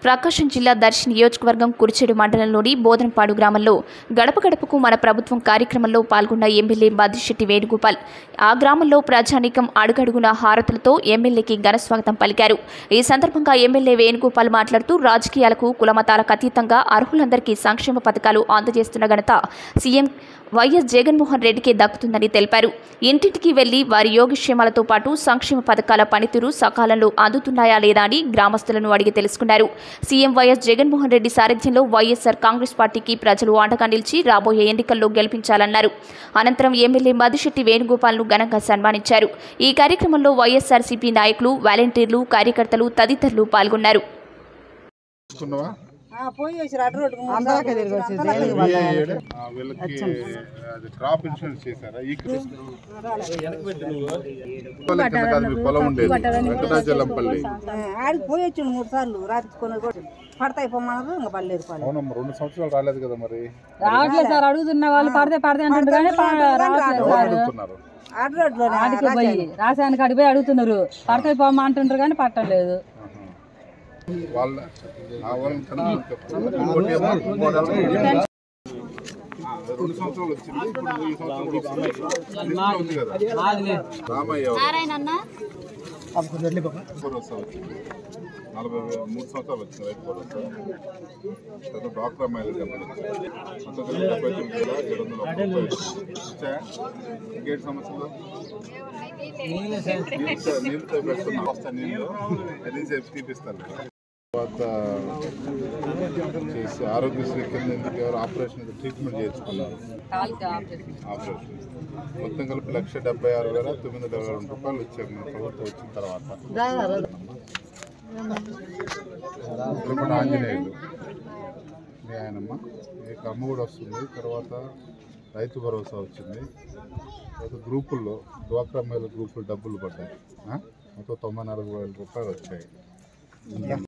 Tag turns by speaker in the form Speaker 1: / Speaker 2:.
Speaker 1: ప్రకాశం జిల్లా దర్శి నియోజకవర్గం కురిచేడు మండలంలోని బోధనపాడు గ్రామంలో గడప గడపకు మన ప్రభుత్వం కార్యక్రమంలో పాల్గొన్న ఎమ్మెల్యే మద్దిశెట్టి వేణుగోపాల్ ఆ గ్రామంలో ప్రజానీకం అడుగడుగున హారతులతో ఎమ్మెల్యేకి ఘన స్వాగతం పలికారు ఈ సందర్భంగా ఎమ్మెల్యే వేణుగోపాల్ మాట్లాడుతూ రాజకీయాలకు కులమతాలకు అతీతంగా అర్హులందరికీ సంక్షేమ పథకాలు అందజేస్తున్న ఘనత సీఎం వైఎస్ జగన్మోహన్ రెడ్డికే దక్కుతుందని తెలిపారు ఇంటింటికి వెళ్లి వారి యోగక్షేమాలతో పాటు సంక్షేమ పథకాల పనితీరు సకాలంలో అందుతున్నాయా లేదా అని గ్రామస్తులను అడిగి తెలుసుకున్నారు సీఎం వైఎస్ జగన్మోహన్ రెడ్డి సారథ్యంలో వైఎస్ఆర్ కాంగ్రెస్ పార్టీకి ప్రజలు అండగా నిలిచి రాబోయే ఎన్నికల్లో గెలిపించాలన్నారు అనంతరం ఎమ్మెల్యే మధుశెట్టి వేణుగోపాల్ను ఘనంగా సన్మానించారు ఈ కార్యక్రమంలో వైఎస్ఆర్సీపీ నాయకులు వాలంటీర్లు కార్యకర్తలు తదితరులు పాల్గొన్నారు
Speaker 2: చూసుకున్నావా
Speaker 3: ఆ, పోయి వచ్చి అడ్డు రోడ్డుకు మూడు
Speaker 4: అందరికీ
Speaker 3: సార్లు
Speaker 4: తిరిగి
Speaker 3: వచ్చి
Speaker 4: వచ్చింది.
Speaker 3: అందరికీ
Speaker 2: ఇవి ఏడు. ఆ, వీళ్ళకి అది క్రాప్ ఇన్సూరెన్స్ చేశారా ఈ వాళ్ళకి కింద కాదు మీ పొలం ఉండేది వెంకటాచలంపల్లి
Speaker 3: ఆ, ఆడికి పోయి వచ్చిండు మూడు సార్లు రాత్రి కూడా పడతాయి పొమ్మన్నారు ఇంకా పడలేదు పడలేదు
Speaker 2: అవునమ్మా రెండు సంవత్సరాలు రాలేదు కదా మరి
Speaker 4: రావట్లేదు సార్ అడుగుతున్న వాళ్ళు పడితే పడితే అంటారు కానీ ప- రావట్లేదు
Speaker 2: ఎవరు
Speaker 4: సార్
Speaker 2: అడుగుతున్నారు
Speaker 3: అడ్డు రోడ్లోనే
Speaker 4: ఆడికి పోయి రాసాయనికి అడిగి పోయి అడుగుతున్నారు పడితే పోమ్మ అంటుంటారు కానీ పట్టలేదు
Speaker 2: ఆహా. వాళ్ళ ఆ వాళ్ళని కనుక్కొని చెప్తున్నారు. ఇంకోటి ఏమో, ఇంకోటి ఏమో. ఆ, రెండు సంవత్సరాలు వచ్చింది ఇప్పుడు ఈ సంవత్సరం కూడా వస్తుంది లిస్టులో ఉంది కదా రామయ్య ఎవరు? భరోసా వచ్చింది నలభై వే- మూడు సంవత్సరాలు వచ్చింది రైతు భరోసా తర్వాత డాక్టర్ అమ్మాయిలు డబ్బులు వచ్చాయి మొత్తం కలిపి డెబ్బై తొమ్మిది వేల ఏడు వందల ముప్పై వచ్చింది. వచ్చాయా ఇంకేంటి సమస్యలు నీళ్ళతో నీళ్ళతో పెడుతున్నా వస్తా నీళ్ళు అది సేపు తీపిస్తాను తర్వాత చేసి ఆరోగ్యశ్రీ కింద ఎందుకు ఎవరు ఆపరేషన్ ట్రీట్మెంట్ చేయించుకున్నారు ఆపరేషన్ మొత్తం కలిపి లక్ష డెబ్బై ఆరు వేల తొమ్మిది వందల ఇరవై రెండు రూపాయలు వచ్చాయి మన ప్రభుత్వం వచ్చిన తర్వాత ఇప్పుడు ఆంజనేయులు మీ ఆయనమ్మ మీకు అమ్మ కూడా వస్తుంది తర్వాత రైతు భరోసా వచ్చింది తర్వాత గ్రూపుల్లో డ్వాక్రా మహిళ గ్రూపులు డబ్బులు పడ్డాయి ఆ? మొత్తం తొంభై నాలుగు వేల రూపాయలు వచ్చాయి